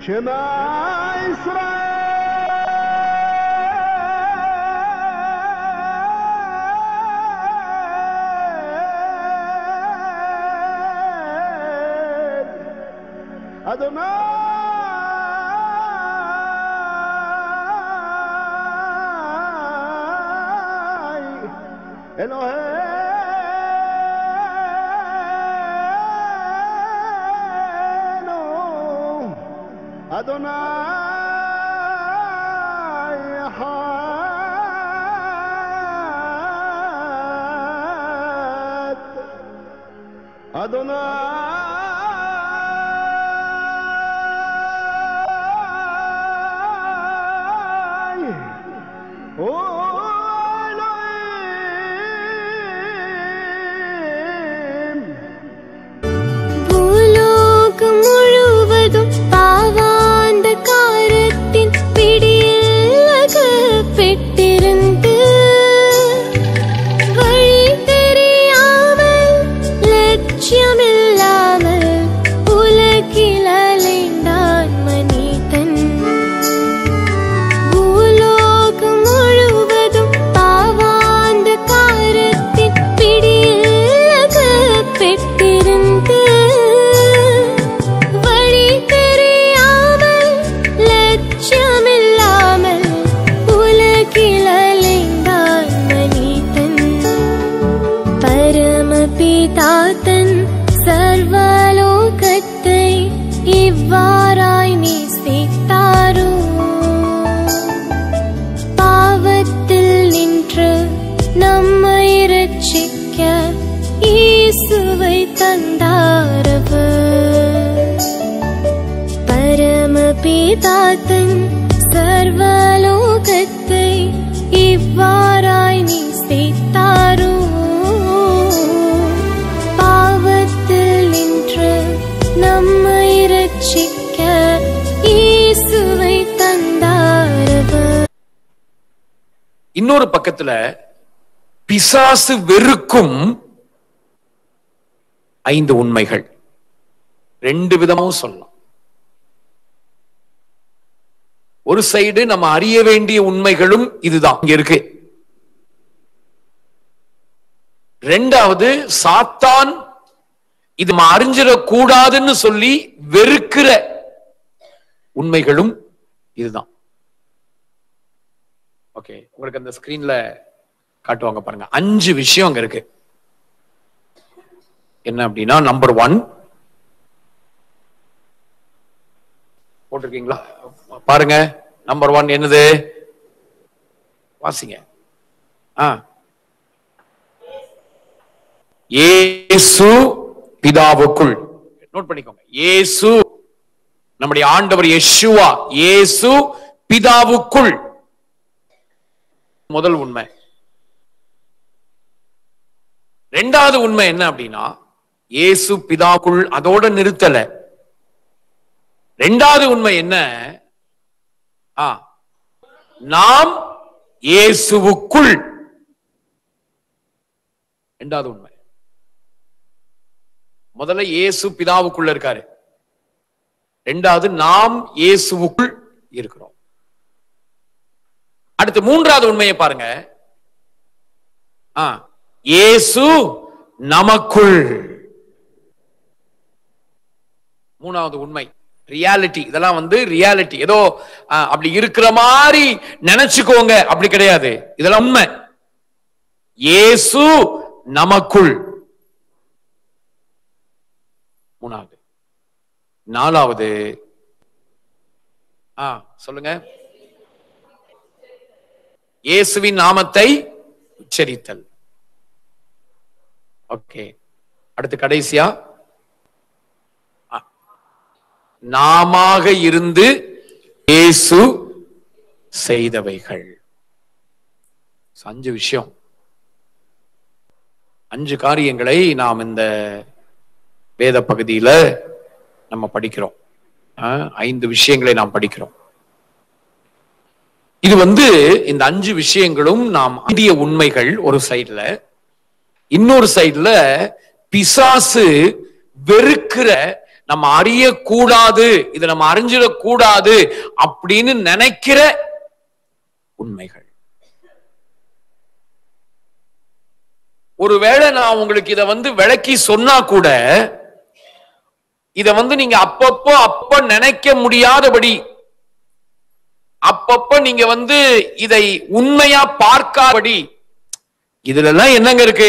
שמע ישראל אדוני אלוהינו אדוני אחד אדוני הוא אלוהים பூலோகம் முழுவதும் பாவாந்த காரத்தின் பிடியில் அகப்பட்டிருந்து வழி தெரியாமல் லட்சியமில்லாமல் உலகில் அலைந்தான் மனிதன் பூலோகம் முழுவதும் பாவாந்த காரத்தின் பிடியில் அகப்பட்டிருந்து வழி தெரியாமல் லட்சியமில்லாமல் உலகில் அலைந்தான் மனிதன் பரமபிதாத்தன் சர்வலோகத்தை இவ்வாறாய் நேசித்தாரோ பாவத்தில் நின்று நம்மை ரட்சிக்க இயேசுவை தந்தாரவர் பரமபிதாத்தன் சர்வலோகத்தை இவ்வாறாய் நேசித்தாரோ பாவத்தில் நின்று நம்மை ரட்சிக்க இயேசுவை தந்தாரவர் இன்னொரு பக்கத்துல பிசாசு வெறுக்கும் ஐந்து உண்மைகள் ரெண்டு விதமாவும் சொல்லலாம் ஒரு சைடு நம்ம அறிய வேண்டிய உண்மைகளும் இதுதான் இங்க இருக்கு ரெண்டாவது சாத்தான் இது நம்ம அறிஞ்சிடக் கூடாதுன்னு சொல்லி வெறுக்கிற உண்மைகளும் இதுதான் ஓகே உங்களுக்கு அந்த ஸ்கிரீன்ல காட்டுவாங்க பாருங்க அஞ்சு விஷயம் அங்க இருக்கு என்ன அப்படின்னா நம்பர் ஒன் போட்டிருக்கீங்களா பாருங்க நம்பர் ஒன் என்னது வாசிங்க ஆ இயேசு பிதாவுக்குள் நோட் பண்ணிக்கோங்க இயேசு நம்முடைய ஆண்டவர் யெஷுவா இயேசு பிதாவுக்குள் முதல் உண்மை ரெண்டாவது உண்மை என்ன அப்படின்னா இயேசு பிதாக்குள் அதோட நிறுத்தல ரெண்டாவது உண்மை என்ன ஆ நாம் இயேசுவுக்குள் ரெண்டாவது உண்மை முதல்ல இயேசு பிதாவுக்குள்ள இருக்காரு ரெண்டாவது நாம் இயேசுவுக்குள் இருக்கிறோம் அடுத்து மூன்றாவது உண்மையை பாருங்க ஆ இயேசு நமக்குள் மூணாவது உண்மை ரியாலிட்டி இதெல்லாம் வந்து ரியாலிட்டி ஏதோ ஆ, அப்படி இருக்கிற மாதிரி நினைச்சுக்கோங்க அப்படி கிடையாது இதெல்லாம் உண்மை இயேசு நமக்குள் மூணாவது நாலாவது ஆ சொல்லுங்க இயேசுவின் நாமத்தை உச்சரித்தல் ஓகே அடுத்து கடைசியா ஆ. நாமாக இருந்து இயேசு செய்தவைகள் அஞ்சு விஷயம் அஞ்சு காரியங்களை நாம் இந்த வேத பகுதியில நம்ம படிக்கிறோம் ஆ, ஐந்து விஷயங்களை நாம் படிக்கிறோம் இது வந்து இந்த அஞ்சு விஷயங்களும் நாம் அந்திய உண்மைகள் ஒரு சைடுல இன்னொரு சைடுல பிசாசு வெறுக்கிற நம்ம அறியக்கூடாது இதை நம்ம அறிஞ்சிடக்கூடாது அப்படின்னு நினைக்கிற உண்மைகள் ஒருவேளை நான் உங்களுக்கு இத வந்து விளக்கி சொன்னா கூட இத வந்து நீங்க அப்பப்போ அப்ப நினைக்க முடியாதபடி அப்பப்ப நீங்க வந்து இதை உண்மையா பார்க்காதபடி இதுல எல்லாம் என்னங்க இருக்கு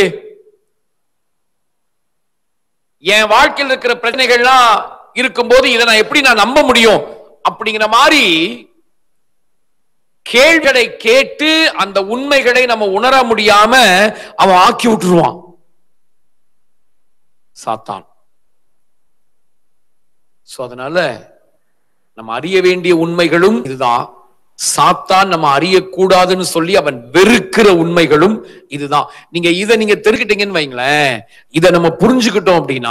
என் வாழ்க்கையில் இருக்கிற பிரச்சனைகள்லாம் இருக்கும்போது இதை நான் எப்படி நான் நம்ப முடியும் அப்படிங்கிற மாதிரி கேள்விகளை கேட்டு அந்த உண்மைகளை நம்ம உணர முடியாம அவன் ஆக்கி விட்டுருவான் சாத்தான் சோ அதனால நம்ம அறிய வேண்டிய உண்மைகளும் இதுதான் சாத்தான் நம்ம அறியக்கூடாதுன்னு சொல்லி அவன் வெறுக்கிற உண்மைகளும் இதுதான் நீங்க இதை நீங்க தெரிஞ்சுக்கிட்டீங்கன்னு வைங்களேன் இதை நம்ம புரிஞ்சுக்கிட்டோம் அப்படின்னா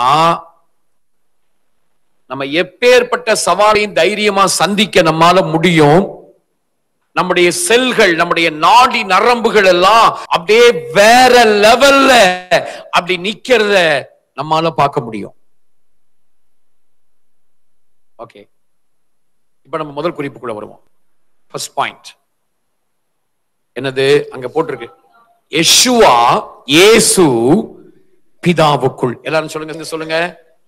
நம்ம எப்பேற்பட்ட சவாலையும் தைரியமா சந்திக்க நம்மால முடியும் நம்முடைய செல்கள் நம்முடைய நாடி நரம்புகள் எல்லாம் அப்படியே வேற லெவல்ல அப்படி நிக்கிறத நம்மால பார்க்க முடியும் ஓகே இப்ப நம்ம முதல் குறிப்புக்குள்ள வருவோம் ஃபர்ஸ்ட் பாயிண்ட் என்னது அங்க போட்டிருக்கு யெஷுவா இயேசு பிதாவுக்குள் எல்லாரும் சொல்லுங்க இங்க சொல்லுங்க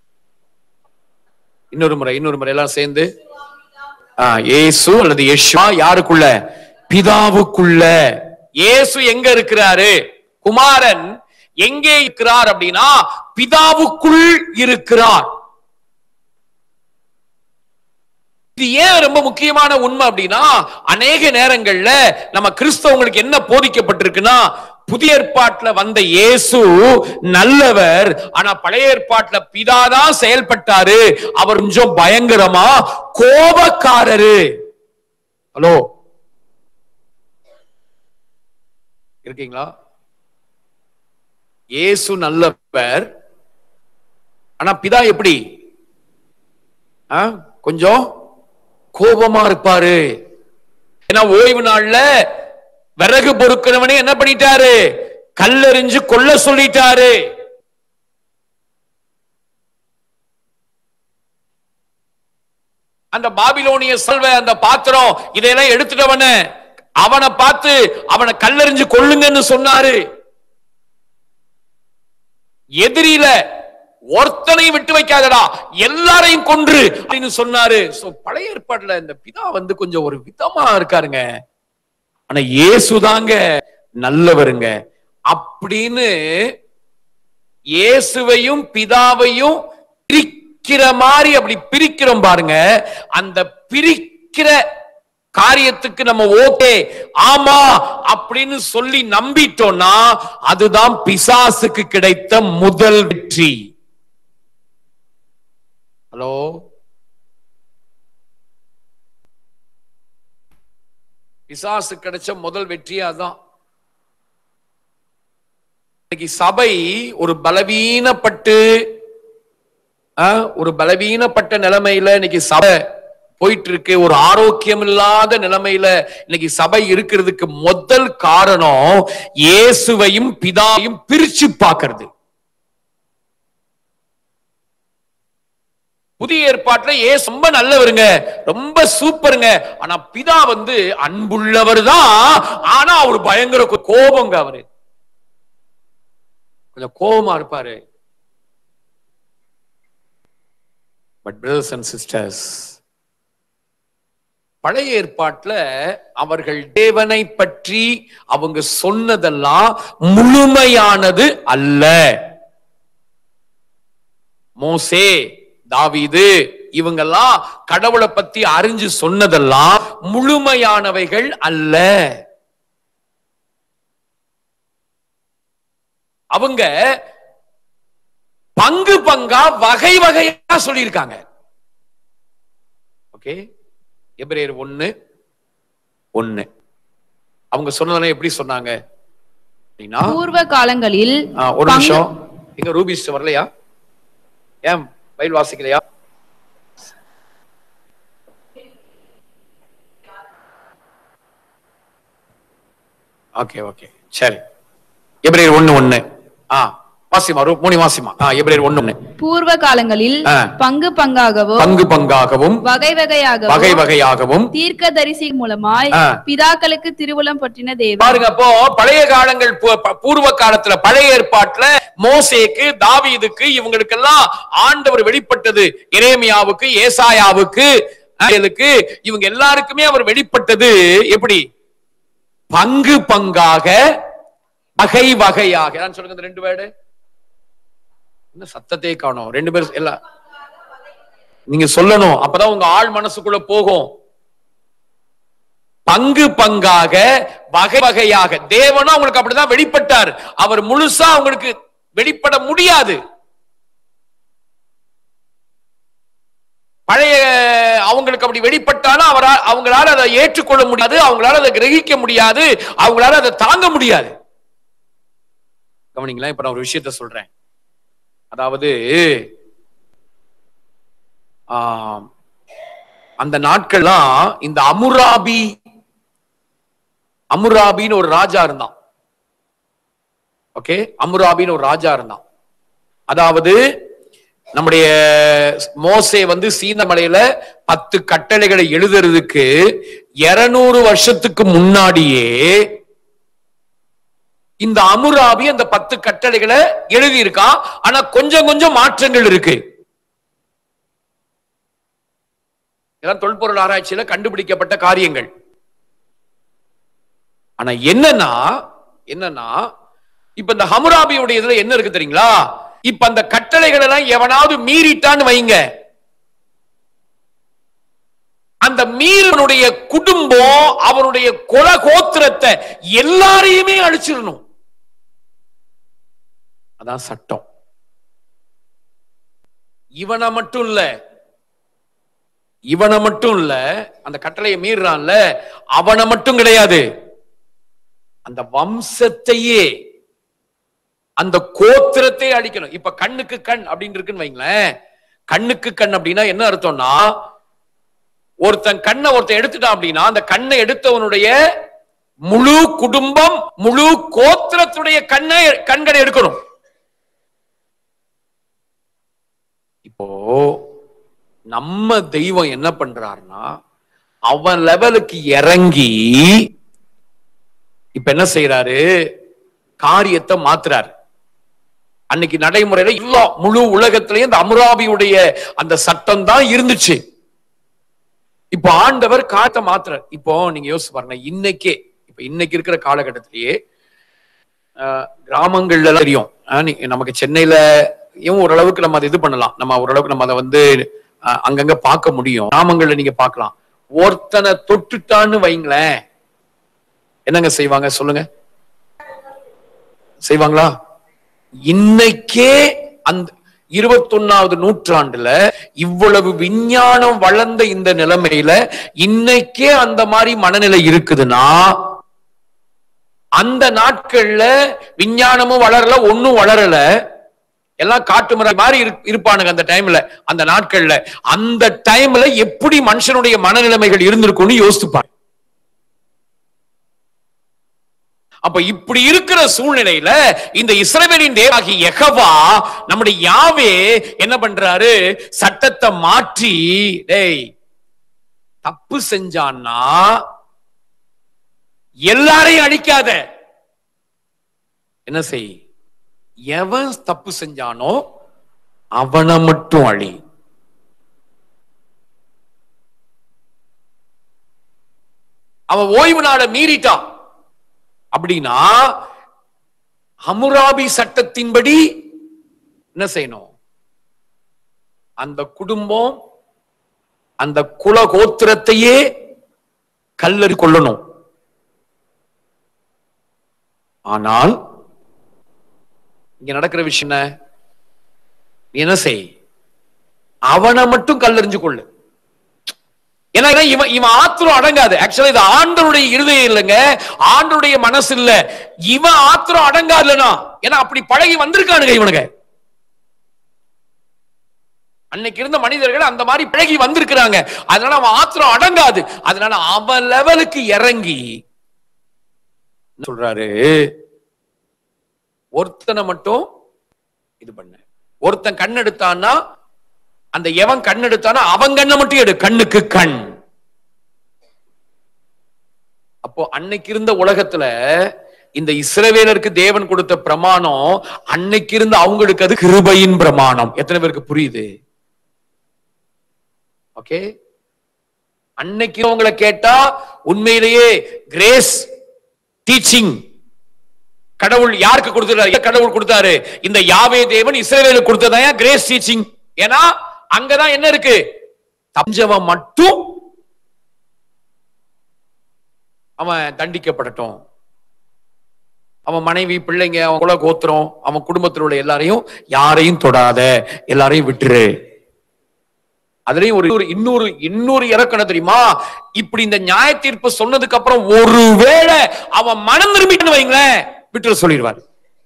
இன்னொரு முறை இன்னொரு முறை எல்லாம் சேர்ந்து ஆ, இயேசு அல்லது யெஷுவா யாருக்குள்ள பிதாவுக்குள்ள இயேசு எங்க இருக்கிறாரு குமாரன் எங்கே இருக்கிறார் அப்படின்னா பிதாவுக்குள் இருக்கிறார் இது ஏன் ரொம்ப முக்கியமான உண்மை அப்படின்னா அநேக நேரங்கள்ல நம்ம கிறிஸ்தவங்களுக்கு என்ன போதிக்கப்பட்டிருக்குன்னா புதிய ஏற்பாட்டுல வந்த இயேசு நல்லவர் ஆனா பழைய ஏற்பாட்டுல பிதாதான் செயல்பட்டாரு அவர் கொஞ்சம் பயங்கரமா கோபக்காரரு ஹலோ இருக்கீங்களா இயேசு நல்லவர் ஆனா பிதா எப்படி ஆ? கொஞ்சம் கோபமா இருப்பாரு ஏன்னா ஓய்வு நாள்ல விறகு பொறுக்கிறவனே என்ன பண்ணிட்டாரு கல்லெறிஞ்சு கொல்ல சொல்லிட்டாரு அந்த பாபிலோனிய செல்வ அந்த பாத்திரம் இதையெல்லாம் எடுத்துட்டவன அவனை பார்த்து அவனை கல்லெறிஞ்சு கொல்லுங்கன்னு சொன்னாரு எதிரியில ஒருத்தனையும் விட்டு வைக்காதடா எல்லாரையும் கொன்று அப்படின்னு சொன்னாரு சோ பழைய ஏற்பாடுல இந்த பிதா வந்து கொஞ்சம் ஒரு விதமா இருக்காருங்க ஆனா இயேசுதாங்க நல்லவருங்க அப்படின்னு இயேசுவையும் பிதாவையும் பிரிக்கிற மாதிரி அப்படி பிரிக்கிறோம் பாருங்க அந்த பிரிக்கிற காரியத்துக்கு நம்ம ஓகே ஆமா அப்படின்னு சொல்லி நம்பிட்டோம்னா அதுதான் பிசாசுக்கு கிடைத்த முதல் வெற்றி ஹலோ பிசாசு கிடைச்ச முதல் வெற்றியே அதான் இன்னைக்கு சபை ஒரு பலவீனப்பட்டு ஆ, ஒரு பலவீனப்பட்ட நிலைமையில இன்னைக்கு சபை போயிட்டு இருக்கு ஒரு ஆரோக்கியம் இல்லாத நிலைமையில இன்னைக்கு சபை இருக்கிறதுக்கு முதல் காரணம் இயேசுவையும் பிதாவையும் பிரிச்சு பார்க்கிறது புதிய ஏற்பாட்டுல ஏசு ரொம்ப நல்லவருங்க ரொம்ப சூப்பருங்க ஆனா பிதா வந்து அன்புள்ளவர் தான் ஆனா அவர் பயங்கர கோ- கோபங்க அவரு கொஞ்சம் கோபமா இருப்பாரு பட் பிரதர்ஸ் அண்ட் சிஸ்டர்ஸ் பழைய ஏற்பாட்டுல அவர்கள் தேவனை பற்றி அவங்க சொன்னதெல்லாம் முழுமையானது அல்ல மோசே தாவீது இவங்கெல்லாம் கடவுளை பத்தி அறிஞ்சு சொன்னதெல்லாம் முழுமையானவைகள் அல்ல அவங்க பங்கு பங்கா வகை வகையா சொல்லியிருக்காங்க ஓகே எபிரேயர் ஒண்ணு ஒண்ணு அவங்க சொன்னதெல்லாம் எப்படி சொன்னாங்க அப்படின்னா பூர்வ காலங்களில் ஆ, ஒரு பங்கு- நிமிஷம் எங்க ரூபிஸ் வரலையா ஏன் பயில் வாசிக்கலையா ஓகே ஓகே சரி எபிரேயர் ஒண்ணு ஒண்ணு ஆ வாசிமா ரூ மூணு வாசிமா ஆ எபிரேயர் ஒண்ணு ஒண்ணு பூர்வ காலங்களில் ஆ. பங்கு பங்காகவும் பங்கு பங்காகவும் வகை வகையாகவும் வகை வகையாகவும் தீர்க்கதரிசி மூலமாய் ஆ. பிதாக்களுக்கு திருவுளம் பற்றின தேவன் பாருங்க அப்போ பழைய காலங்கள் பூ- ப- பூர்வ காலத்துல பழைய ஏற்பாட்டுல மோசேக்கு தாவீதுக்கு இவங்களுக்கெல்லாம் ஆண்டவர் வெளிப்பட்டது எரேமியாவுக்கு ஏசாயாவுக்கு ஆயலுக்கு, இவங்க எல்லாருக்குமே அவர் வெளிப்பட்டது எப்படி பங்கு பங்காக வகை வகையாக நான் சொல்லுங்க இந்த ரெண்டு வேர்டு என்ன சத்தத்தை காணோம் ரெண்டு பேரும் எல்லாம் நீங்க சொல்லணும் அப்பதான் உங்க ஆள் மனசுக்குள்ள போகும் பங்கு பங்காக வகை வகையாக தேவனும் அவங்களுக்கு அப்படிதான் வெளிப்பட்டார் அவர் முழுசா அவங்களுக்கு வெளிப்பட முடியாது பழைய அவங்களுக்கு அப்படி வெளிப்பட்டாலும் அவரால் அவங்களால அதை ஏற்றுக்கொள்ள முடியாது அவங்களால அதை கிரகிக்க முடியாது அவங்களால அதை தாங்க முடியாது கவனிங்களா இப்ப நான் ஒரு விஷயத்த சொல்றேன் அதாவது ஆம், அந்த நாட்கள்லாம் இந்த அமுராபி அமுராபின்னு ஒரு ராஜா இருந்தான் ஓகே அமுராபின்னு ஒரு ராஜா இருந்தான் அதாவது நம்முடைய மோசே வந்து சீனமலையில பத்து கட்டளைகளை எழுதுறதுக்கு இருநூறு வருஷத்துக்கு முன்னாடியே இந்த அமுராபி அந்த பத்து கட்டளைகளை எழுதி இருக்கான் ஆனா கொஞ்சம் கொஞ்சம் மாற்றங்கள் இருக்கு இதெல்லாம் தொல்பொருள் ஆராய்ச்சியில கண்டுபிடிக்கப்பட்ட காரியங்கள் ஆனா என்னன்னா என்னன்னா இப்ப இந்த ஹமுராபியுடைய இதுல என்ன இருக்கு தெரியுங்களா இப்ப அந்த கட்டளைகள் எல்லாம் எவனாவது மீறிட்டான்னு வைங்க அந்த மீறனுடைய குடும்பம் அவனுடைய குல கோத்திரத்தை எல்லாரையுமே அழிச்சிடணும் அதான் சட்டம் இவனை மட்டும் இல்ல இவனை மட்டும் இல்ல அந்த கட்டளையை மீறான்ல அவனை மட்டும் கிடையாது அந்த வம்சத்தையே அந்த கோத்திரத்தை அழிக்கணும் இப்ப கண்ணுக்கு கண் அப்படின்னு இருக்குன்னு வைங்களேன் கண்ணுக்கு கண் அப்படின்னா என்ன அர்த்தம்னா ஒருத்தன் கண்ணை ஒருத்தன் எடுத்துட்டான் அப்படின்னா அந்த கண்ணை எடுத்தவனுடைய முழு குடும்பம் முழு கோத்திரத்துடைய கண்ணை கண்களை எடுக்கணும் இப்போ நம்ம தெய்வம் என்ன பண்றாருன்னா அவன் லெவலுக்கு இறங்கி இப்ப என்ன செய்யறாரு காரியத்தை மாத்துறாரு அன்னைக்கு நடைமுறையில எல்லா முழு உலகத்திலேயும் இந்த அமுராபியுடைய அந்த சட்டம் தான் இருந்துச்சு இப்போ ஆண்டவர் காட்ட மாத்துறார் இப்போ நீங்க யோசிச்சு பாருங்க இன்னைக்கே இப்ப இன்னைக்கு இருக்கிற காலகட்டத்திலேயே ஆஹ், கிராமங்கள்ல எல்லாம் தெரியும் ஆஹ், நீ- நமக்கு சென்னையில இவன் ஓரளவுக்கு நம்ம அதை இது பண்ணலாம் நம்ம ஓரளவுக்கு நம்ம அதை வந்து ஆஹ், அங்கங்க பார்க்க முடியும் கிராமங்கள்ல நீங்க பார்க்கலாம் ஒருத்தனை தொட்டுட்டான்னு வைங்களேன் என்னங்க செய்வாங்க சொல்லுங்க செய்வாங்களா இன்னைக்கே அந்த இருபத்தொன்னாவது நூற்றாண்டுல இவ்வளவு விஞ்ஞானம் வளர்ந்த இந்த நிலைமையில இன்னைக்கே அந்த மாதிரி மனநிலை இருக்குதுன்னா அந்த நாட்கள்ல விஞ்ஞானமும் வளரல ஒண்ணும் வளரல எல்லாம் காட்டு முறை மாதிரி இரு- இருப்பானுங்க அந்த டைம்ல அந்த நாட்கள்ல அந்த டைம்ல எப்படி மனுஷனுடைய மனநிலைமைகள் இருந்திருக்கும்னு யோசித்துப்பாங்க அப்ப இப்படி இருக்கிற சூழ்நிலையில இந்த இஸ்ரவேலின் தேவாகி யெகவா நம்முடைய யாவே என்ன பண்றாரு சட்டத்தை மாற்றி டேய் தப்பு செஞ்சான்னா எல்லாரையும் அழிக்காத என்ன செய் எவன் தப்பு செஞ்சானோ அவனை மட்டும் அழி அவன் ஓய்வு நாளை மீறிட்டான் அப்படின்னா ஹமுராபி சட்டத்தின்படி என்ன செய்யணும் அந்த குடும்பம் அந்த குல கோத்திரத்தையே கல்லறி கொள்ளணும் ஆனால் இங்க நடக்கிற விஷயம் என்ன நீ என்ன செய் அவனை மட்டும் கல்லறிஞ்சு கொள்ளு ஏன்னா இவன் இவன் ஆத்திரம் அடங்காது ஆக்சுவலா இது ஆண்டருடைய இருதயம் இல்லைங்க ஆண்டருடைய மனசு இல்ல இவன் ஆத்திரம் அடங்காதுலனா ஏன்னா அப்படி பழகி வந்திருக்கானுங்க இவனுங்க அன்னைக்கு இருந்த மனிதர்கள் அந்த மாதிரி பழகி வந்திருக்கிறாங்க அதனால அவன் ஆத்திரம் அடங்காது அதனால அவன் லெவலுக்கு இறங்கி என்ன சொல்றாரு ஒருத்தனை மட்டும் இது பண்ண ஒருத்தன் கண் எடுத்தான்னா அந்த எவன் கண் எடுத்தானா அவன் கண்ணை மட்டும் எடு கண்ணுக்கு கண் அப்போ அன்னைக்கு இருந்த உலகத்துல இந்த இஸ்ரவேலருக்கு தேவன் கொடுத்த பிரமாணம் அன்னைக்கு இருந்த அவங்களுக்கு அது கிருபையின் பிரமாணம் எத்தனை பேருக்கு புரியுது ஓகே அன்னைக்கு அவங்களை கேட்டா உண்மையிலேயே கிரேஸ் டீச்சிங் கடவுள் யாருக்கு கொடுத்தாரு கடவுள் கொடுத்தாரு இந்த யாவே தேவன் இஸ்ரவேலுக்கு கொடுத்ததா கிரேஸ் டீச்சிங் ஏன்னா அங்கதான் என்ன இருக்கு தஞ்சவன் மட்டும் அவன் தண்டிக்கப்படட்டும் அவன் மனைவி பிள்ளைங்க அவன் குல கோத்திரம் அவன் குடும்பத்தில் உள்ள எல்லாரையும் யாரையும் தொடாத எல்லாரையும் விட்டுரு அதுலயும் ஒரு ஒரு- இன்னொரு இன்னொரு இறக்கணும் தெரியுமா இப்படி இந்த நியாய தீர்ப்பு சொன்னதுக்கு அப்புறம் ஒருவேளை அவன் மனம் திரும்பிட்டு வைங்களேன் விட்டுற சொல்லிடுவார்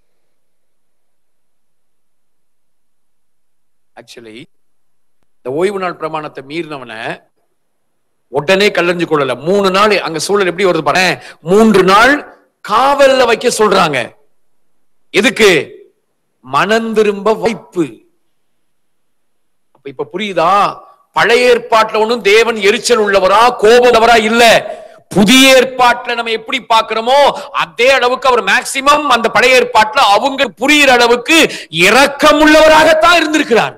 ஆக்சுவலி இந்த ஓய்வு நாள் பிரமாணத்தை மீறினவனை உடனே கல்லறிஞ்சு கொள்ளல மூணு நாள் அங்க சூழல் எப்படி வருது பாரு மூன்று நாள் காவல்ல வைக்க சொல்றாங்க எதுக்கு மனம் திரும்ப வாய்ப்பு அப்ப இப்ப புரியுதா பழைய ஏற்பாட்டுல ஒண்ணும் தேவன் எரிச்சல் உள்ளவரா கோபவரா இல்ல புதிய ஏற்பாட்டுல நம்ம எப்படி பார்க்கிறோமோ அதே அளவுக்கு அவர் மேக்சிமம் அந்த பழைய ஏற்பாட்டுல அவங்க புரியிற அளவுக்கு இரக்கம் உள்ளவராகத்தான் இருந்திருக்கிறார்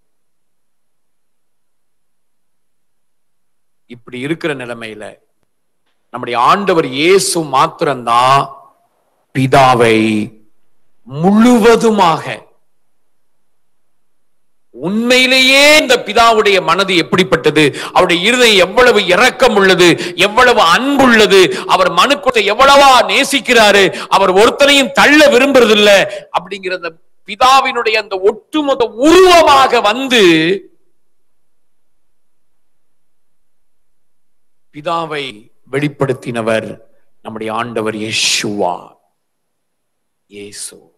இப்படி இருக்கிற நிலைமையில நம்முடைய ஆண்டவர் இயேசு மாத்திரம்தான் பிதாவை முழுவதுமாக உண்மையிலேயே இந்த பிதாவுடைய மனது எப்படிப்பட்டது அவருடைய இருதயம் எவ்வளவு இரக்கம் உள்ளது எவ்வளவு அன்புள்ளது அவர் மனுக்குத்தை எவ்வளவா நேசிக்கிறாரு அவர் ஒருத்தனையும் தள்ள விரும்புறது இல்ல அப்படிங்கிற அந்த பிதாவினுடைய அந்த ஒட்டுமொத்த உருவமாக வந்து பிதாவை வெளிப்படுத்தினவர் நம்முடைய ஆண்டவர் இயேசுவா இயேசு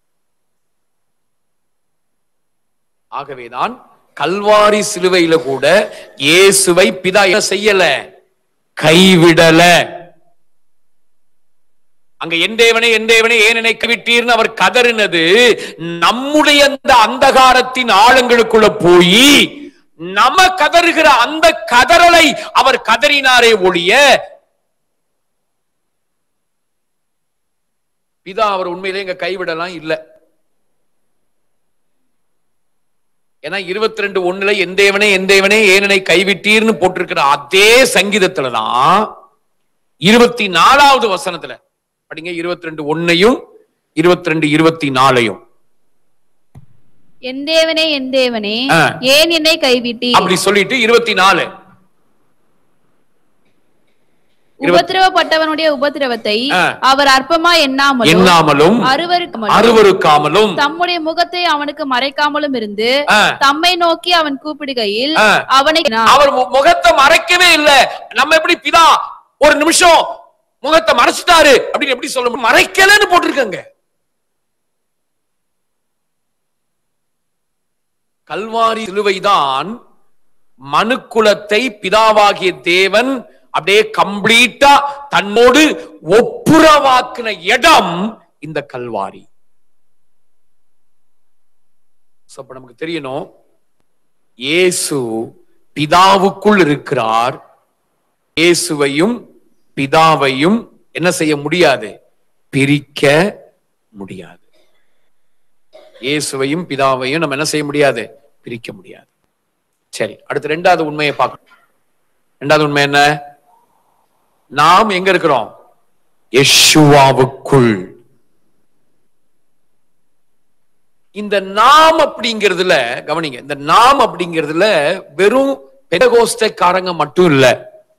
ஆகவேதான் கல்வாரி சிலுவையில கூட இயேசுவை பிதா என்ன செய்யல கைவிடல அங்க என் தேவனே என் தேவனே ஏன் என்னை கைவிட்டீர்னு அவர் கதறினது நம்முடைய அந்த அந்தகாரத்தின் ஆழங்களுக்குள்ள போய் நம்ம கதறுகிற அந்த கதறலை அவர் கதறினாரே ஒழிய பிதா அவர் உண்மையிலே இங்க கைவிடலாம் இல்ல ஏன்னா இருபத்தி ரெண்டு ஒண்ணுல எந்தேவனே எந்தேவனே ஏனனை கைவிட்டீர்னு போட்டிருக்கிற அதே சங்கீதத்துலதான் இருபத்தி நாலாவது வசனத்துல படிங்க இருபத்தி ரெண்டு ஒன்னையும் இருபத்தி ரெண்டு இருபத்தி நாலையும் என் தேவனே என் தேவனே ஆ. ஏன் என்னை கைவிட்டி அப்படி சொல்லிட்டு இருபத்தி நாலு உபத்திரவப்பட்டவனுடைய உபத்திரவத்தை ஆ. அவர் அற்பமா எண்ணாமலும் எண்ணாமலும் அருவருக்காமலும் அருவருக்காமலும் தம்முடைய முகத்தை அவனுக்கு மறைக்காமலும் இருந்து ஆ, தம்மை நோக்கி அவன் கூப்பிடுகையில் ஆ. அவனை அவர் மு- முகத்தை மறைக்கவே இல்ல நம்ம எப்படி பிதா ஒரு நிமிஷம் முகத்தை மறைச்சிட்டாரு அப்படின்னு எப்படி சொல்ல முடியும் மறைக்கலன்னு போட்டிருக்காங்க கல்வாரி சிலுவைதான் மனுக்குலத்தை பிதாவாகிய தேவன் அப்படியே கம்ப்ளீட்டா தன்னோடு ஒப்புரவாக்குன இடம் இந்த கல்வாரி So, அப்ப நமக்கு தெரியணும் இயேசு பிதாவுக்குள் இருக்கிறார் இயேசுவையும் பிதாவையும் என்ன செய்ய முடியாது பிரிக்க முடியாது இயேசுவையும் பிதாவையும் நம்ம என்ன செய்ய முடியாது பிரிக்க முடியாது சரி அடுத்து ரெண்டாவது உண்மையை பார்க்கணும் ரெண்டாவது உண்மை என்ன நாம் எங்க இருக்கிறோம் யெஷுவாவுக்குள் இந்த நாம் அப்படிங்கிறதுல கவனிங்க இந்த நாம் அப்படிங்கிறதுல வெறும் பெடகோஸ்டக்காரங்க மட்டும் இல்ல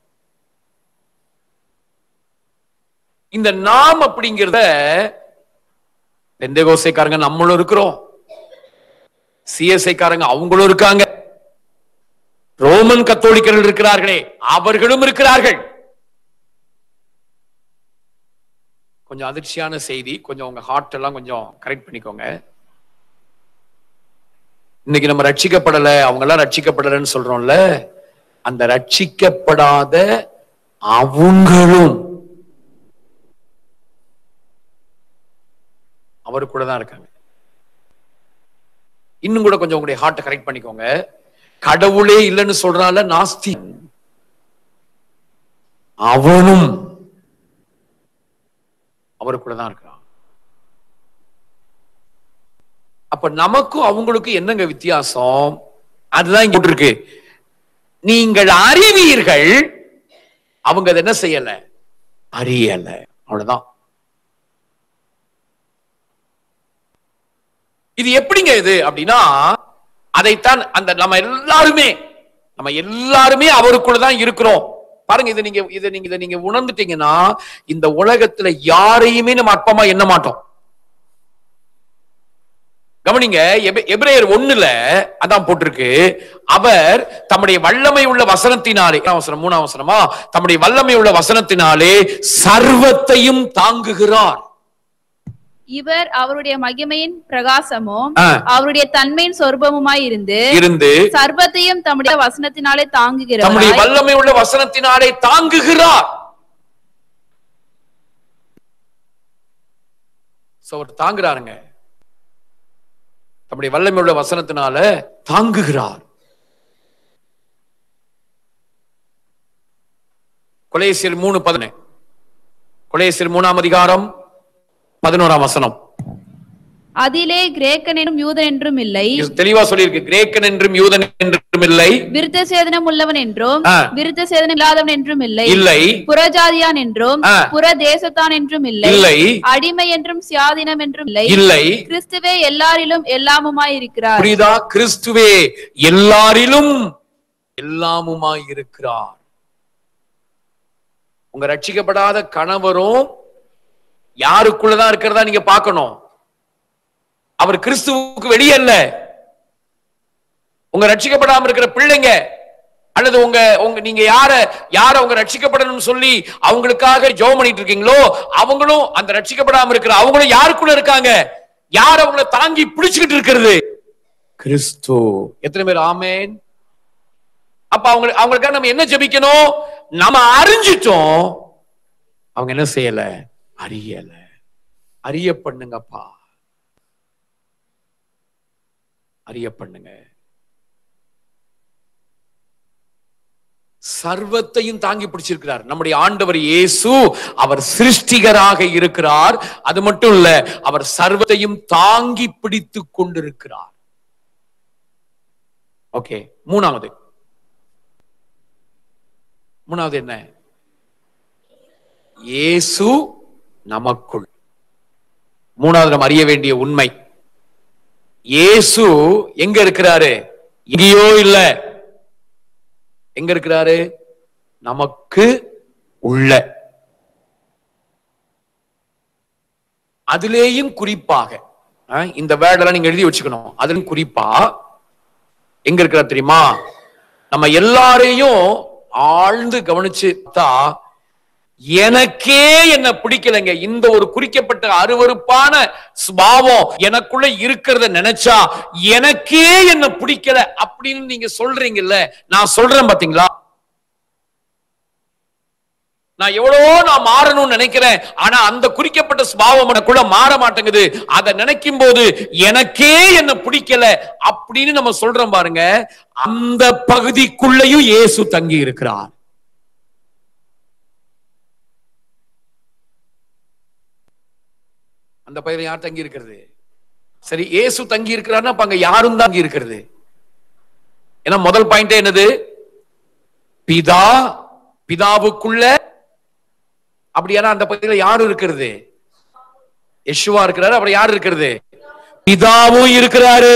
இந்த நாம் அப்படிங்கிறத பெந்தகோசைக்காரங்க நம்மளும் இருக்கிறோம் சிஎஸ்ஐ காரங்க அவங்களும் இருக்காங்க ரோமன் கத்தோலிக்கர்கள் இருக்கிறார்களே அவர்களும் இருக்கிறார்கள் கொஞ்சம் அதிர்ச்சியான செய்தி கொஞ்சம் உங்க ஹார்ட் எல்லாம் கொஞ்சம் கரெக்ட் பண்ணிக்கோங்க இன்னைக்கு நம்ம ரட்சிக்கப்படல அவங்க எல்லாம் ரட்சிக்கப்படலன்னு சொல்றோம்ல அந்த ரட்சிக்கப்படாத அவங்களும் அவர் கூட தான் இருக்காங்க இன்னும் கூட கொஞ்சம் உங்களுடைய ஹார்ட்டை கரெக்ட் பண்ணிக்கோங்க கடவுளே இல்லைன்னு சொல்றால நாஸ்தி அவனும் அவருக்குள்ள தான் இருக்கிறான் அப்ப நமக்கும் அவங்களுக்கும் என்னங்க வித்தியாசம் அதுதான் இங்க இருக்கு நீங்கள் அறிவீர்கள் அவங்க அதை என்ன செய்யல அறியல அவ்வளவுதான் இது எப்படிங்க இது அப்படின்னா அதைத்தான் அந்த நம்ம எல்லாருமே நம்ம எல்லாருமே அவருக்குள்ளதான் இருக்கிறோம் பாருங்க இதை நீங்க இதை நீங்க இதை நீங்க உணர்ந்துட்டீங்கன்னா இந்த உலகத்துல யாரையுமே நம்ம அற்பமா எண்ண மாட்டோம் கவனிங்க எபே- எபிரேயர் ஒண்ணுல அதான் போட்டிருக்கு அவர் தம்முடைய வல்லமை உள்ள வசனத்தினாலே எத்தனாம் வசனம் மூணாம் வசனமா தம்முடைய வல்லமை உள்ள வசனத்தினாலே சர்வத்தையும் தாங்குகிறார் இவர் அவருடைய மகிமையின் பிரகாசமும் ஆ. அவருடைய தன்மையின் சொர்பமுமாய் இருந்து இருந்து சர்வத்தையும் தம்முடைய வசனத்தினாலே தம்முடைய தாங்குகிறவர் வல்லமை உள்ள வசனத்தினாலே தாங்குகிறார் So, அவர் தாங்குறாருங்க தம்முடைய வல்லமை உள்ள வசனத்தினால தாங்குகிறார் கொலேசியர் மூணு பதினொன்று கொலேசியர் மூணாம் அதிகாரம் பதினோராம் வசனம் அதிலே கிரேக்கன் என்றும் யூதன் என்றும் இல்லை இது தெளிவா சொல்லியிருக்கு கிரேக்கன் என்றும் யூதன் என்றும் இல்லை விருத்த சேதனம் உள்ளவன் என்றும் ஆ. விருத்த சேதனம் இல்லாதவன் என்றும் இல்லை இல்லை புறஜாதியான் என்றும் ஆ. புற தேசத்தான் என்றும் இல்லை இல்லை அடிமை என்றும் சுயாதீனம் என்றும் இல்லை இல்லை கிறிஸ்துவே எல்லாரிலும் எல்லாமுமாய் இருக்கிறார் புரியுதா கிறிஸ்துவே எல்லாரிலும் எல்லாமுமாய் இருக்கிறார் உங்க ரட்சிக்கப்படாத கணவரும் யாருக்குள்ளதான் இருக்கிறதா நீங்க பார்க்கணும் அவர் கிறிஸ்துவுக்கு வெளியே இல்ல உங்க ரட்சிக்கப்படாம இருக்கிற பிள்ளைங்க அல்லது உங்க உங்க நீங்க யார யார உங்க ரட்சிக்கப்படணும்னு சொல்லி அவங்களுக்காக ஜெபம் பண்ணிட்டு இருக்கீங்களோ அவங்களும் அந்த ரட்சிக்கப்படாம இருக்கிற அவங்களும் யாருக்குள்ள இருக்காங்க யார் அவங்கள தாங்கி பிடிச்சுக்கிட்டு இருக்கிறது கிறிஸ்து எத்தனை பேர் ஆமேன் அப்ப அவங்க அவங்களுக்காக நம்ம என்ன ஜெபிக்கணும் நம்ம அறிஞ்சிட்டோம் அவங்க என்ன செய்யல அறியல அறிய பண்ணுங்கப்பா அறிய பண்ணுங்க சர்வத்தையும் தாங்கி பிடிச்சிருக்கிறார் நம்முடைய ஆண்டவர் இயேசு அவர் சிருஷ்டிகராக இருக்கிறார் அது மட்டும் இல்ல அவர் சர்வத்தையும் தாங்கி பிடித்துக் கொண்டிருக்கிறார் ஓகே மூணாவது மூணாவது என்ன இயேசு நமக்குள் மூணாவது நம்ம அறிய வேண்டிய உண்மை இயேசு எங்க இருக்கிறாரு எங்கேயோ இல்ல எங்க இருக்கிறாரு நமக்கு உள்ள அதிலேயும் குறிப்பாக அஹ், இந்த வேர்டெல்லாம் நீங்க எழுதி வச்சுக்கணும் அதுலயும் குறிப்பா எங்க இருக்கிறார் தெரியுமா நம்ம எல்லாரையும் ஆழ்ந்து கவனிச்சு பார்த்தா எனக்கே என்ன பிடிக்கலைங்க இந்த ஒரு குறிக்கப்பட்ட அருவருப்பான சுபாவம் எனக்குள்ள இருக்கிறத நினைச்சா எனக்கே என்ன பிடிக்கல அப்படின்னு நீங்க சொல்றீங்கல்ல நான் சொல்றேன் பாத்தீங்களா நான் எவ்வளவோ நான் மாறணும்னு நினைக்கிறேன் ஆனா அந்த குறிக்கப்பட்ட சுபாவம் எனக்குள்ள மாற மாட்டேங்குது அதை நினைக்கும் போது எனக்கே என்ன பிடிக்கல அப்படின்னு நம்ம சொல்றோம் பாருங்க அந்த பகுதிக்குள்ளேயும் இயேசு தங்கி இருக்கிறார் அந்த பகுதியில் யார் தங்கி இருக்கிறது சரி இயேசு தங்கி இருக்கிறார்னா அப்ப அங்க யாரும் தங்கி இருக்கிறது ஏன்னா முதல் பாயிண்டே என்னது பிதா பிதாவுக்குள்ள அப்படியானா அந்த பகுதியில் யாரு இருக்கிறது யெஷுவா இருக்கிறாரு அப்புறம் யார் இருக்கிறது பிதாவும் இருக்கிறாரு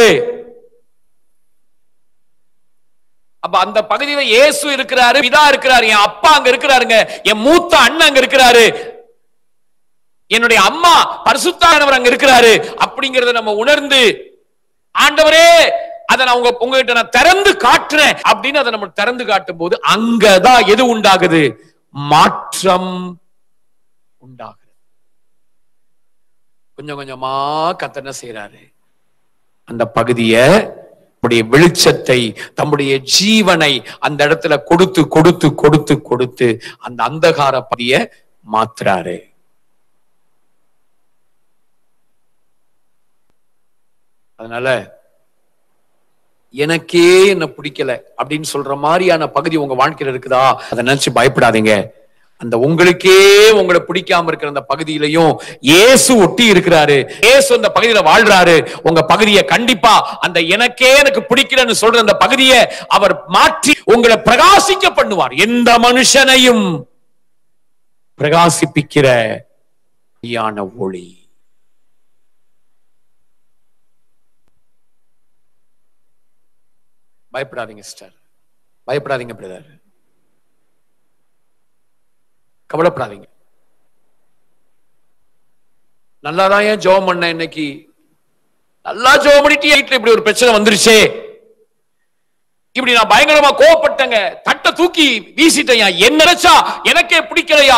அப்ப அந்த பகுதியில இயேசு இருக்கிறாரு பிதா இருக்கிறாரு என் அப்பா அங்க இருக்கிறாருங்க என் மூத்த அண்ணன் அங்க இருக்கிறாரு என்னுடைய அம்மா பரிசுத்தானவர் அங்க இருக்கிறாரு அப்படிங்கறத நம்ம உணர்ந்து ஆண்டவரே அதை நான் உங்க உங்ககிட்ட நான் திறந்து காட்டுறேன் அப்படின்னு அதை நம்ம திறந்து காட்டும் போது அங்கதான் எது உண்டாகுது மாற்றம் உண்டாகுது கொஞ்சம் கொஞ்சமா கத்த என்ன செய்யறாரு அந்த பகுதிய தம்முடைய வெளிச்சத்தை தம்முடைய ஜீவனை அந்த இடத்துல கொடுத்து கொடுத்து கொடுத்து கொடுத்து அந்த அந்தகார பகுதிய மாத்துறாரு அதனால எனக்கே என்ன பிடிக்கல அப்படின்னு சொல்ற மாதிரியான பகுதி உங்க வாழ்க்கையில இருக்குதா அதை நினைச்சு பயப்படாதீங்க அந்த உங்களுக்கே உங்களை பிடிக்காம இருக்கிற அந்த பகுதியிலையும் இயேசு ஒட்டி இருக்கிறாரு இயேசு அந்த பகுதியில வாழ்றாரு உங்க பகுதியை கண்டிப்பா அந்த எனக்கே எனக்கு பிடிக்கலன்னு சொல்ற அந்த பகுதியை அவர் மாற்றி உங்களை பிரகாசிக்க பண்ணுவார் எந்த மனுஷனையும் பிரகாசிப்பிக்கிற மெய்யான ஒளி பயப்படாதீங்க சிஸ்டர் பயப்படாதீங்க பிரதர் கவலைப்படாதீங்க நல்லாதான் ஏன் ஜெபம் பண்ண இன்னைக்கு நல்லா ஜெபம் பண்ணிட்டு வீட்டுல இப்படி ஒரு பிரச்சனை வந்துருச்சே இப்படி நான் பயங்கரமா கோவப்பட்டேங்க தட்டை தூக்கி வீசிட்டேயா என்ன நினைச்சா எனக்கே பிடிக்கலையா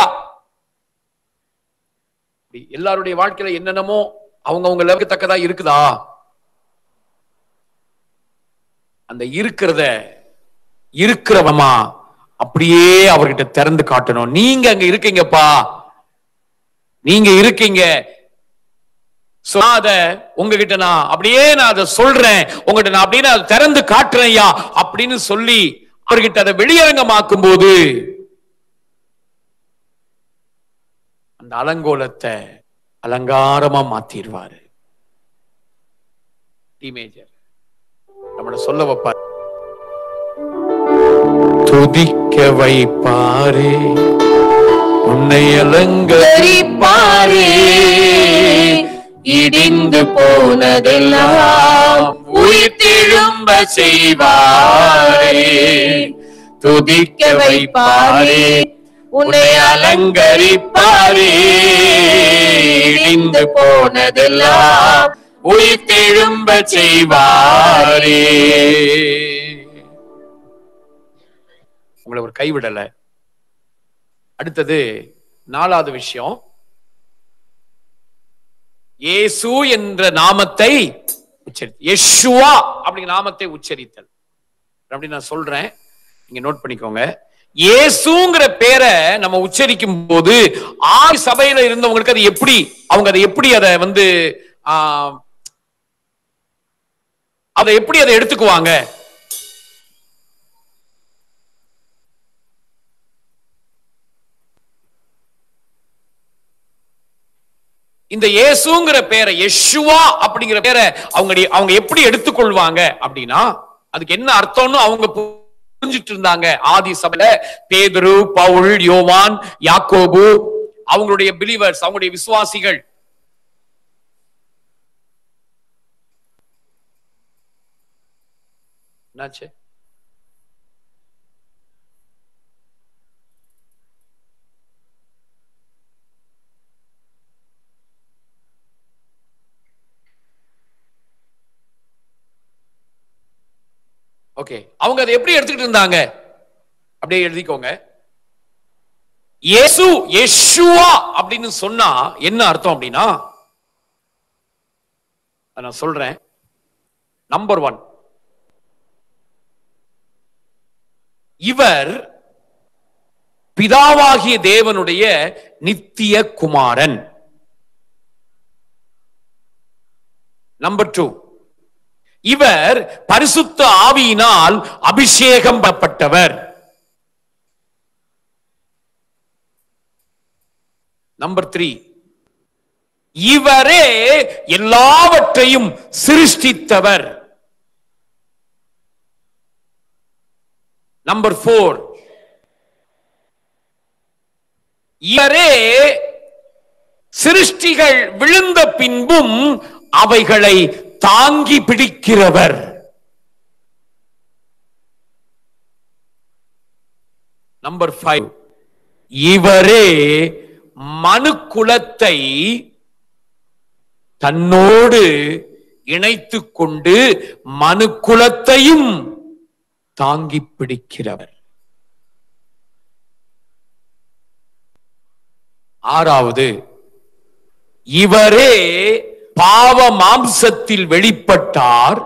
இப்படி எல்லாருடைய வாழ்க்கையில என்னென்னமோ அவங்க அவங்க லெவலுக்கு தக்கதா இருக்குதா அந்த இருக்கிறத இருக்கிறவமா அப்படியே அவர்கிட்ட திறந்து காட்டணும் நீங்க அங்க இருக்கீங்கப்பா நீங்க இருக்கீங்க So, நான் அத உங்ககிட்ட நான் அப்படியே நான் அதை சொல்றேன் உங்ககிட்ட நான் அப்படியே நான் அதை திறந்து காட்டுறேன்யா அப்படின்னு சொல்லி அவர்கிட்ட அதை வெளியரங்கமாக்கும் போது அந்த அலங்கோலத்தை அலங்காரமா மாத்திடுவாரு டீமேஜர் நம்மள சொல்ல வைப்பார் துதிக்க வைப்பாரே உன்னை அலங்கரிப்பாரே இடிந்து போனதெல்லாம் உயிர் திரும்ப செய்வாரே துதிக்க வைப்பாரே உன்னை அலங்கரிப்பாரே இடிந்து போனதெல்லாம் உயிர் திரும்ப செய்வாரே உங்களை ஒரு கைவிடல அடுத்தது நாலாவது விஷயம் இயேசு என்ற நாமத்தை உச்சரி யெஷுவா அப்படிங்கிற நாமத்தை உச்சரித்தல் அப்படி நான் சொல்றேன் நீங்க நோட் பண்ணிக்கோங்க இயேசுங்கிற பேரை நம்ம உச்சரிக்கும் போது ஆறு சபையில இருந்தவங்களுக்கு அது எப்படி அவங்க அதை எப்படி அதை வந்து ஆஹ், அதை எப்படி அதை எடுத்துக்குவாங்க இந்த இயேசுங்கிற பேரை யெஷுவா அப்படிங்கிற பேரை அவங்க அவங்க எப்படி எடுத்துக்கொள்வாங்க அப்படின்னா அதுக்கு என்ன அர்த்தம்னு அவங்க புரிஞ்சிட்டு இருந்தாங்க ஆதி சபையில பேதுரு பவுல் யோவான் யாக்கோபு அவங்களுடைய பிலீவர்ஸ் அவங்களுடைய விசுவாசிகள் என்னாச்சு ஓகே அவங்க அதை எப்படி எடுத்துக்கிட்டு இருந்தாங்க அப்படியே எழுதிக்கோங்க இயேசு யெஷுவா அப்படின்னு சொன்னா என்ன அர்த்தம் அப்படின்னா அதை நான் சொல்றேன் நம்பர் ஒன் இவர் பிதாவாகிய தேவனுடைய நித்திய குமாரன் நம்பர் டூ இவர் பரிசுத்த ஆவியினால் அபிஷேகம் பண்ணப்பட்டவர் நம்பர் த்ரீ இவரே எல்லாவற்றையும் சிருஷ்டித்தவர் நம்பர் போர் இவரே சிருஷ்டிகள் விழுந்த பின்பும் அவைகளை தாங்கி பிடிக்கிறவர் நம்பர் ஃபைவ் இவரே மனுக்குலத்தை தன்னோடு இணைத்துக் கொண்டு மனுக்குலத்தையும் தாங்கி பிடிக்கிறவர் ஆறாவது இவரே பாவ மாம்சத்தில் வெளிப்பட்டார்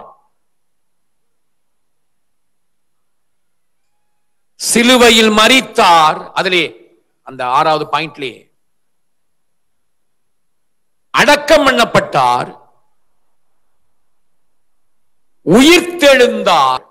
சிலுவையில் மரித்தார் அதிலே அந்த ஆறாவது பாயிண்ட்லே அடக்கம் பண்ணப்பட்டார் உயிர்த்தெழுந்தார்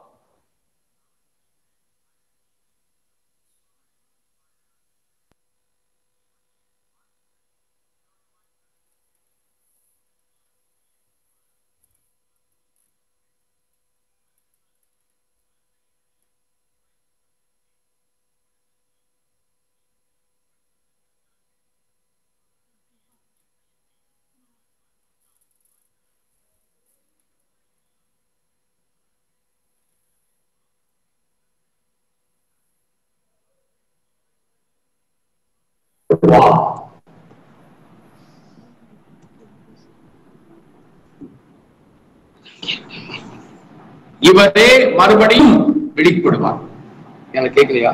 இவரே மறுபடியும் வெளிப்படுவார் எனக்கு கேட்கலையா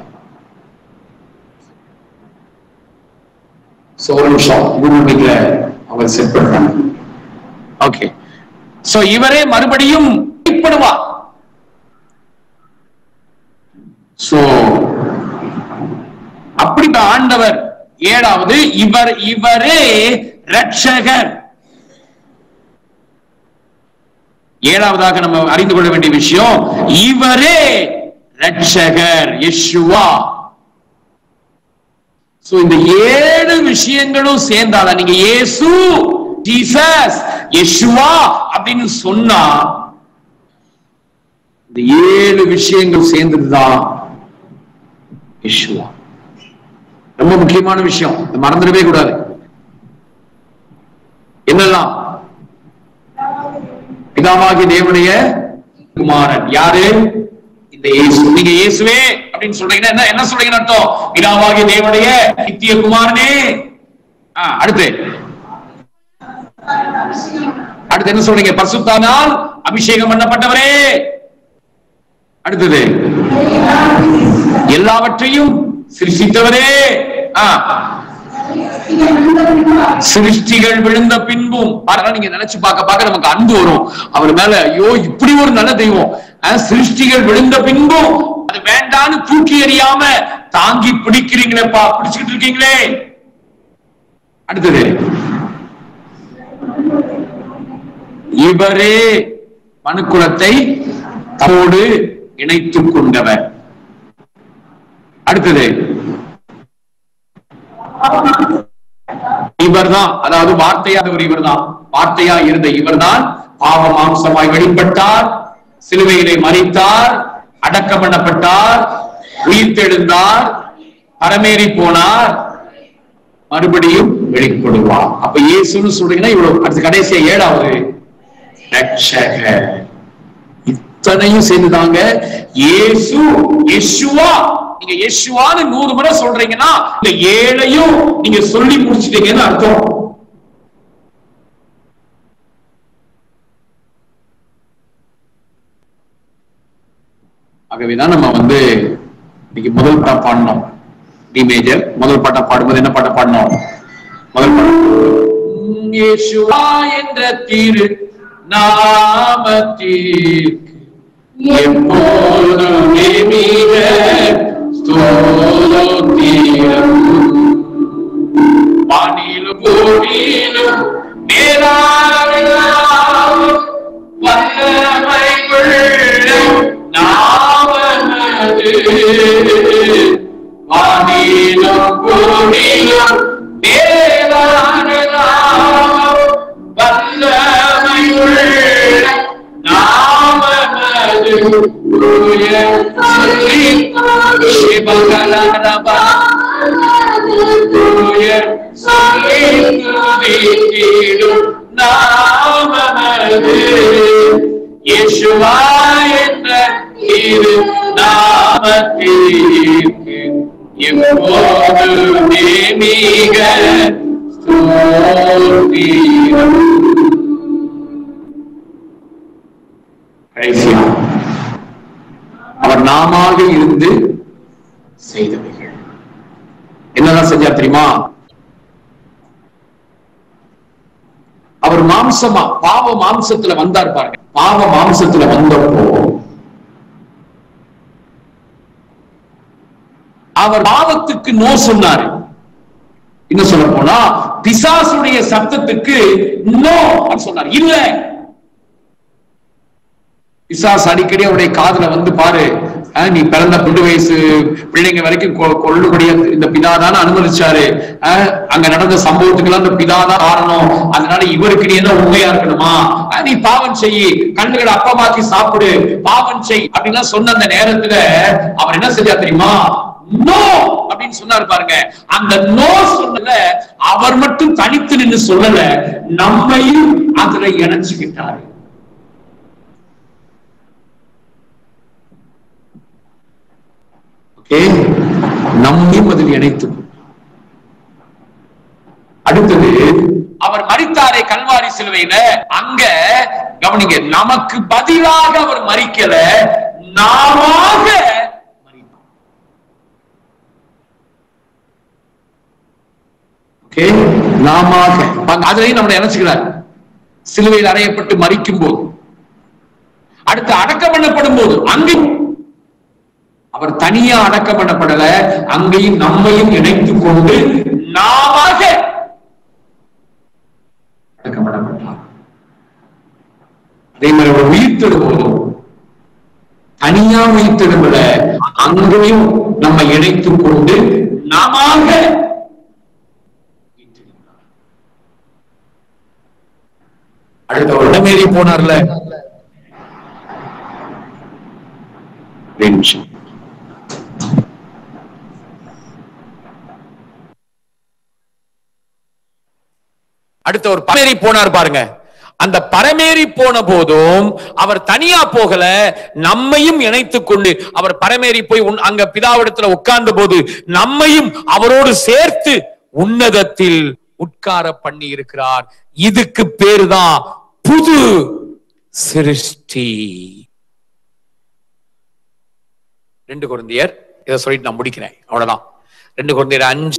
சோ ஒரு நிமிஷம் கூகுள் மீட்ல அவங்க செட் பண்றாங்க ஓகே சோ இவரே மறுபடியும் வெளிப்படுவார் சோ அப்படிப்பட்ட ஆண்டவர் ஏழாவது இவர் இவரே ரட்சகர் ஏழாவதாக நம்ம அறிந்து கொள்ள வேண்டிய விஷயம் இவரே ரட்சகர் யெஷுவா சோ இந்த ஏழு விஷயங்களும் சேர்ந்தாதான் நீங்க இயேசு ஜீசஸ் யெஷுவா அப்படின்னு சொன்னா இந்த ஏழு விஷயங்கள் சேர்ந்ததுதான் யெஷுவா ரொம்ப முக்கியமான விஷயம் இதை மறந்துடவே கூடாது என்னெல்லாம் பிதாவாகிய தேவனுடைய குமாரன் யாரு இந்த இயேசு நீங்க இயேசுவே அப்படின்னு சொல்றீங்கன்னா என்ன என்ன சொல்றீங்கன்னு அர்த்தம் பிதாவாகிய தேவனுடைய நித்திய குமாரனே ஆ, அடுத்து அடுத்து என்ன சொல்றீங்க பரிசுத்தானால் அபிஷேகம் பண்ணப்பட்டவரே அடுத்தது எல்லாவற்றையும் சிருஷ்டித்தவரே ஆ, சிருஷ்டிகள் விழுந்த பின்பும் பாருங்க நீங்க நினைச்சு பார்க்க பார்க்க நமக்கு அன்பு வரும் அவர் மேல ஐயோ இப்படி ஒரு நல்ல தெய்வம் அஹ், சிருஷ்டிகள் விழுந்த பின்பும் அது வேண்டான்னு தூக்கி எறியாம தாங்கி பிடிக்கிறீங்களேப்பா பிடிச்சுக்கிட்டு இருக்கீங்களே அடுத்தது இவரே மனுக்குலத்தை தன்னோடு இணைத்துக் கொண்டவர் அடுத்தது இவர்தான் அதாவது வார்த்தையானவர் இவர்தான் வார்த்தையா இருந்த இவர்தான் பாவ மாம்சமாய் வெளிப்பட்டார் சிலுவையிலே மறித்தார் அடக்கம் பண்ணப்பட்டார் உயிர்த்தெழுந்தார் பரமேறி போனார் மறுபடியும் வெளிப்படுவார் அப்ப இயேசுன்னு சொல்றீங்கன்னா இவ்வளவு அடுத்து கடைசியா ஏழாவது ரட்சகர் இத்தனையும் சேர்ந்துதாங்க இயேசு யெஷுவா நீங்க யெஷுவான்னு நூறு முறை சொல்றீங்கன்னா இந்த ஏழையும் நீங்க சொல்லி முடிச்சிட்டீங்கன்னு அர்த்தம் ஆகவேதான் நம்ம வந்து இன்னைக்கு முதல் பாட்டா பாடினோம் டி மேஜர் முதல் பாட்டா பாடும்போது என்ன பாட்டா பாடினோம் முதல் பாட்டு இயேசுவா என்ற திரு நாமத்திற்கு எப்போதுமே மிக ஸ்தோத்திரம் வானிலும் பூமியிலும் நேராக வல்லமை உள்ள நாமமது வானிலும் பூமியிலும் நேராக வல்லமை உள்ள நாமமது தூய சொல்லி சிவகலரபா தூய சொல்லி துதித்திடும் நாமமது இயேசுவா என்ற இரு நாமத்திற்கு எப்போதுமே மிக ஸ்தோத்திரம் கடைசியா அவர் நாமாக இருந்து செய்தவைகள் என்னதான் செஞ்சார் தெரியுமா அவர் மாம்சமா பாவ மாம்சத்துல வந்தார் பாருங்க பாவ மாம்சத்துல வந்தப்போ அவர் பாவத்துக்கு நோ சொன்னாரு இன்னும் சொல்ல போனா பிசாசுடைய சத்தத்துக்கு நோ சொன்னார் இல்ல பிசாசு அடிக்கடி அவருடைய காதுல வந்து பாரு அஹ், நீ பிறந்த ரெண்டு வயசு பிள்ளைங்க வரைக்கும் கொ- கொல்லுபடிய இந்த பிதாதான் அனுமதிச்சாரு அஹ், அங்க நடந்த சம்பவத்துக்கெல்லாம் இந்த பிதாதான் காரணம் அதனால இவருக்கு நீ என்ன உண்மையா இருக்கணுமா அஹ், நீ பாவம் செய்யி கண்ணுகளை அப்பமாக்கி சாப்பிடு பாவம் செய் அப்படின்லாம் சொன்ன அந்த நேரத்துல அவர் என்ன செஞ்சா தெரியுமா நோ அப்படின்னு சொன்னாரு பாருங்க அந்த நோ சொல்லல அவர் மட்டும் தனித்து நின்னு சொல்லல நம்மையும் அதுல இணைச்சுக்கிட்டாரு ஓகே நம்மையும் அதில் இணைத்து அடுத்தது அவர் மரித்தாரே கல்வாரி சிலுவையில அங்க கவனிங்க நமக்கு பதிலாக அவர் மறிக்கல நாமாக மரித்தார் ஓகே நாமாக பாருங்க, அதுலயும் நம்மளை இணைச்சுக்கிறார் சிலுவையில் அறையப்பட்டு மறிக்கும் போது அடுத்து அடக்கம் பண்ணப்படும் போது அங்கேயும் அவர் தனியா அடக்கம் பண்ணப்படல அங்கேயும் நம்மையும் இணைத்துக் கொண்டு நாமாக அடக்கம் பண்ணப்பட்டார் அதே மாதிரி அவர் உயிர்த்தெழும் போதும் தனியா உயிர்த்தெழும்பல அங்கேயும் நம்ம இணைத்துக் கொண்டு நாமாக உயிர்த்தெழுந்தார். அடுத்த ஒரு இடமேறி போனார்ல ஒரே நிமிஷம் அடுத்த ஒரு பரமேறி போனார் பாருங்க அந்த பரமேறி போன போதும் அவர் தனியா போகல நம்மையும் இணைத்துக் கொண்டு அவர் பரமேறி போய் உன்- அங்க பிதாவிடத்துல உட்கார்ந்த போது நம்மையும் அவரோடு சேர்த்து உன்னதத்தில் உட்கார பண்ணி இருக்கிறார் இதுக்கு பேருதான் புது சிருஷ்டி ரெண்டு குழந்தையர் இதை சொல்லிட்டு நான் முடிக்கிறேன் அவ்வளவுதான் ரெண்டு குழந்தையர் அஞ்சு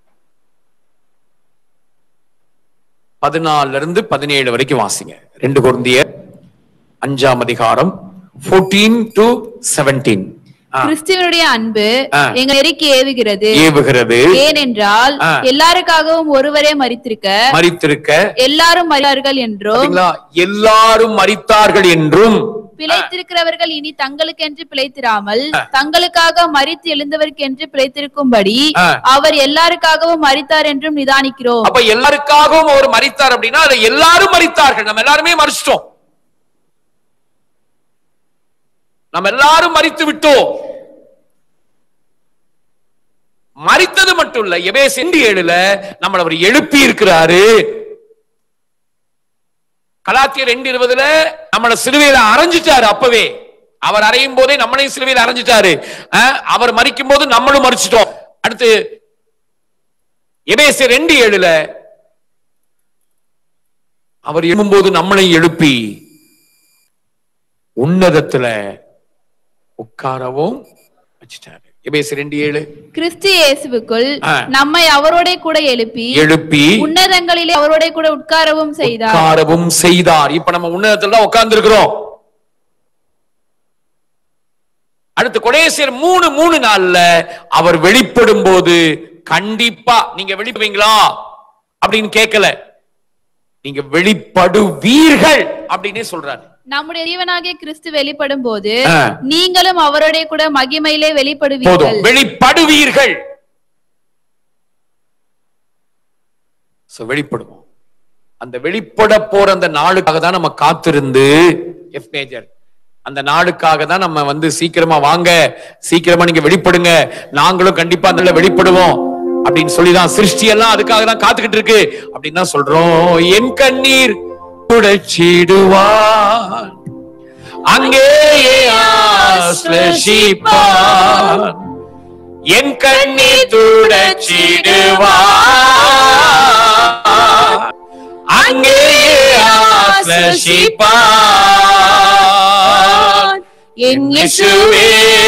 பதினாலுல இருந்து பதினேழு வரைக்கும் வாசிங்க ரெண்டு குழந்தையர் அஞ்சாம் அதிகாரம் 14 டு செவன்டீன் கிறிஸ்துவனுடைய அன்பு ஆ. எங்க நெருக்கி ஏவுகிறது ஏவுகிறது ஏனென்றால் ஆ. எல்லாருக்காகவும் ஒருவரே மரித்திருக்க மறித்திருக்க எல்லாரும் மரித்தார்கள் என்றும் பாத்தீங்களா? எல்லாரும் மறித்தார்கள் என்றும் பிழைத்திருக்கிறவர்கள் இனி தங்களுக்கென்று பிழைத்திராமல் தங்களுக்காக மரித்து எழுந்தவருக்கென்று பிழைத்திருக்கும்படி ஆ. அவர் எல்லாருக்காகவும் மரித்தார் என்றும் நிதானிக்கிறோம் அப்ப எல்லாருக்காகவும் அவர் மறித்தார் அப்படின்னா அதுல எல்லாரும் மறித்தார்கள் நம்ம எல்லாருமே மறிச்சிட்டோம் நம்ம எல்லாரும் மறித்து விட்டோம் மறித்தது மட்டும் இல்ல எவே சென்று ஏழுல நம்மள அவர் எழுப்பி இருக்கிறாரு கலாத்தியர் ரெண்டு இருபதுல நம்மள சிலுவையில அரைஞ்சிட்டாரு அப்பவே அவர் அறையும் போதே நம்மளையும் சிலுவையில அரைஞ்சிட்டாரு அஹ், அவர் மறிக்கும் போது நம்மளும் மறிச்சிட்டோம் அடுத்து எபேசு ரெண்டு ஏழுல அவர் எழும்பும்போது நம்மளை எழுப்பி உன்னதத்துல உட்காரவும் வச்சுட்டாரு எபேசு ரெண்டு ஏழு கிறிஸ்து இயேசுவுக்குள் ஆ. நம்மை அவரோட கூட எழுப்பி எழுப்பி உன்னதங்களிலே அவரோட கூட உட்காரவும் செய்தார் உட்காரவும் செய்தார் இப்ப நம்ம உன்னதத்துல தான் உட்கார்ந்து இருக்கிறோம் அடுத்து கொடேசியர் மூணு மூணு நாள்ல அவர் வெளிப்படும் போது கண்டிப்பா நீங்க வெளிப்படுவீங்களா அப்படின்னு கேட்கல நீங்க வெளிப்படுவீர்கள் அப்படின்னே சொல்றாரு நம்முடைய ஜீவனாகிய கிறிஸ்து வெளிப்படும் போது ஆ. நீங்களும் அவரோட கூட மகிமையிலே போதும் வெளிப்படுவீர்கள் வெளிப்படுவீர்கள் So, வெளிப்படுவோம் அந்த வெளிப்பட போற அந்த நாளுக்காக தான் நம்ம காத்திருந்து எஃப் மேஜர் அந்த நாளுக்காக தான் நம்ம வந்து சீக்கிரமா வாங்க சீக்கிரமா நீங்க வெளிப்படுங்க நாங்களும் கண்டிப்பா அந்த வெளிப்படுவோம் அப்படின்னு சொல்லிதான் சிருஷ்டி எல்லாம் அதுக்காக தான் காத்துக்கிட்டு இருக்கு அப்படின்னு தான் சொல்றோம் என் கண்ணீர் துடைச்சிடுவான் அங்கேயே ஆஸ்வசிப்பான் என் கண்ணீர் துடைச்சிடுவான் அங்கேயே ஆஸ்வசிப்பான் என் இயேசுவே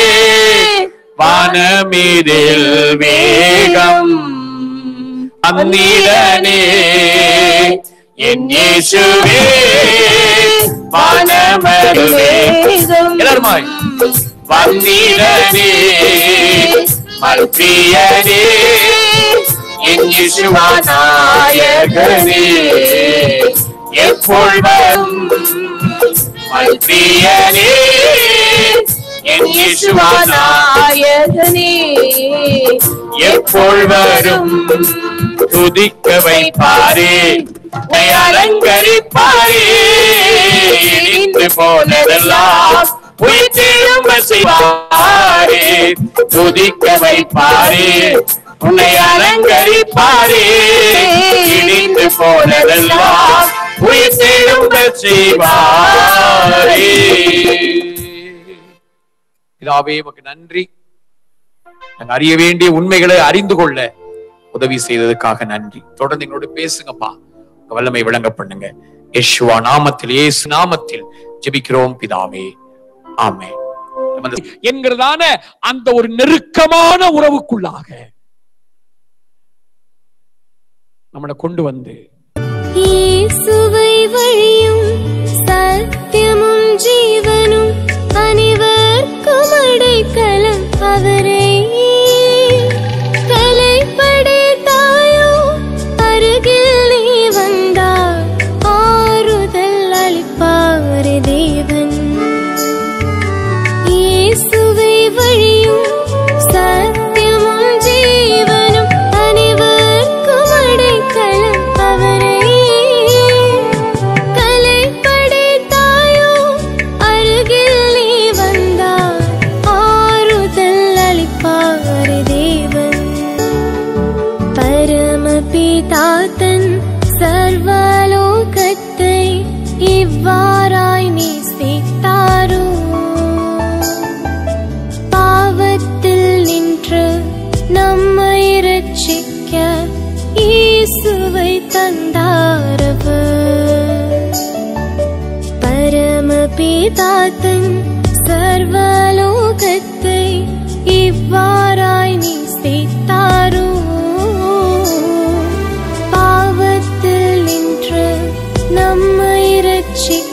வானமீதில் வேகம் அந்நிடனே என் இயேசுவே வானமீதில் வேகம் எல்லாருமாய் வந்திடனே மறுப்பியனே என் இயேசுவா நாயகனே எப்பொழுதும் பிரியனே என் இயேசுவா நாயகனே எப்போள் வரும் துதிக்க வைப்பாரே உன்னை அலங்கரிப்பாரே இடிந்து போனதெல்லாம் உயிர் திரும்ப செய்வாரே துதிக்க வைப்பாரே உன்னை அலங்கரிப்பாரே இடிந்து போனதெல்லாம் உயிர் திரும்ப செய்வாரே பிதாவே உமக்கு நன்றி நாங்க அறிய வேண்டிய உண்மைகளை அறிந்து கொள்ள உதவி செய்ததுக்காக நன்றி தொடர்ந்து எங்களோட பேசுங்கப்பா உங்க வல்லமை விளங்க பண்ணுங்க யெஷுவா நாமத்தில் இயேசு நாமத்தில் ஜெபிக்கிறோம் பிதாவே ஆமே என்கிறதான அந்த ஒரு நெருக்கமான உறவுக்குள்ளாக நம்மளை கொண்டு வந்து இயேசுவை வழியும் சத்தியமும் ஜீவனும் அனைவர்க்கும் அடைக்கலம் அவரே கலைப்படைத்தாயோ அருகில் நீ வந்தார் ஆறுதல் அளிப்பார் தேவன் இயேசுவை வழியும் சத்தியமும் ஜீவனும் அனைவர்க்கும் அடைக்கலம் அவரே கலைப்படைத்தாயோ அருகில் நீ வந்தார் ஆறுதல் அளிப்பார் தேவன் பரமபிதாத்தன் சர்வலோகத்தை இவ்வாறாய் நேசித்தாரோ பாவத்தில் நின்று நம்மை ரட்சிக்க இயேசுவை தந்தாரவர் பரமபிதாத்தன் சர்வலோகத்தை இவ்வாறாய் நேசித்தாரோ பாவத்தில் நின்று நம்மை ரட்சிக்க